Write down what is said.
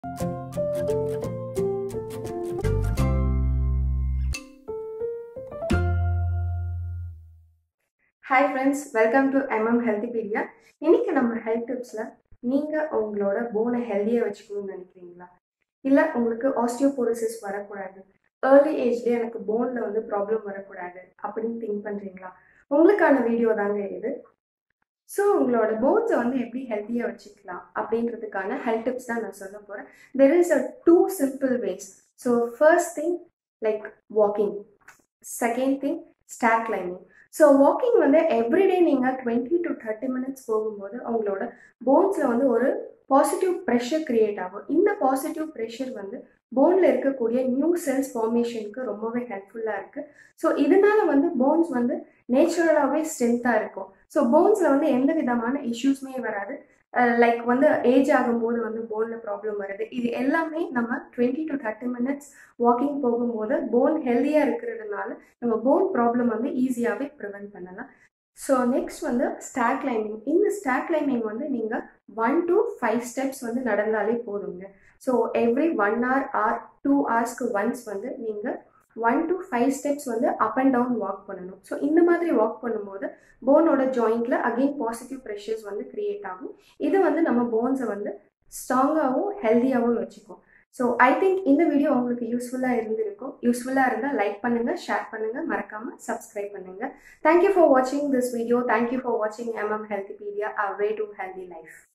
hi friends welcome to MM Healthipedia இன்னைக்கு நம்ம health டிப்ஸில் நீங்கள் உங்களோட போனை ஹெல்த்தியாக வச்சுக்கணும்னு நினைக்கிறீங்களா இல்லை உங்களுக்கு ஆஸ்டியோபோரோசிஸ் வரக்கூடாது ஏர்லி ஏஜ்லேயே எனக்கு போனில் வந்து ப்ராப்ளம் வரக்கூடாது அப்படின்னு திங்க் பண்ணுறீங்களா உங்களுக்கான வீடியோ தாங்க இது ஸோ உங்களோட போன்ஸை வந்து எப்படி ஹெல்த்தியாக வச்சுக்கலாம் அப்படின்றதுக்கான ஹெல்த் டிப்ஸ் தான் நான் சொல்ல போகிறேன் there is a two simple ways so first thing like walking second thing stair climbing so walking வந்து எவ்ரிடே நீங்கள் டுவெண்ட்டி டு தேர்ட்டி மினிட்ஸ் போகும்போது உங்களோட போன்ஸில் வந்து ஒரு பாசிட்டிவ் ப்ரெஷர் க்ரியேட் ஆகும் இந்த பாசிட்டிவ் ப்ரெஷர் வந்து போனில் இருக்கக்கூடிய நியூ செல்ஸ் ஃபார்மேஷனுக்கு ரொம்பவே ஹெல்ப்ஃபுல்லாக இருக்குது ஸோ இதனால வந்து போன்ஸ் வந்து நேச்சுரலாகவே ஸ்ட்ரென்த்தாக இருக்கும் ஸோ போன்ஸில் வந்து எந்த விதமான இஷ்யூஸுமே வராது லைக் வந்து ஏஜ் ஆகும்போது வந்து போனில் ப்ராப்ளம் வருது இது எல்லாமே நம்ம twenty to thirty minutes walking போகும்போது போன் ஹெல்த்தியாக இருக்கிறதுனால நம்ம போன் ப்ராப்ளம் வந்து ஈஸியாகவே ப்ரிவென்ட் பண்ணலாம் ஸோ நெக்ஸ்ட் வந்து ஸ்டார் கிளைம்பிங் இந்த ஸ்டார் கிளைம்பிங் வந்து நீங்கள் ஒன் டு ஃபைவ் ஸ்டெப்ஸ் வந்து நடந்தாலே போதுங்க so every one hour or two ஹவர்ஸ்க்கு ஒன்ஸ் வந்து நீங்கள் ஒன் டு ஃபைவ் ஸ்டெப்ஸ் வந்து அப் அண்ட் டவுன் வாக் பண்ணணும் ஸோ இந்த மாதிரி வாக் பண்ணும்போது போனோட ஜாயிண்ட்ல அகெயின் பாசிட்டிவ் ப்ரெஷர்ஸ் வந்து கிரியேட் ஆகும் இது வந்து நம்ம போன்ஸை வந்து ஸ்ட்ராங்காகவும் ஹெல்த்தியாகவும் வச்சுக்கும் ஸோ ஐ திங்க் இந்த வீடியோ உங்களுக்கு யூஸ்ஃபுல்லாக இருந்திருக்கும் யூஸ்ஃபுல்லாக இருந்தால் லைக் பண்ணுங்கள் ஷேர் பண்ணுங்கள் மறக்காமல் சப்ஸ்கிரைப் பண்ணுங்கள் தேங்க்யூ ஃபார் வாட்சிங் திஸ் வீடியோ தேங்க்யூ ஃபார் வாட்சிங் MM ஹெல்த்திபீடியா a way to healthy life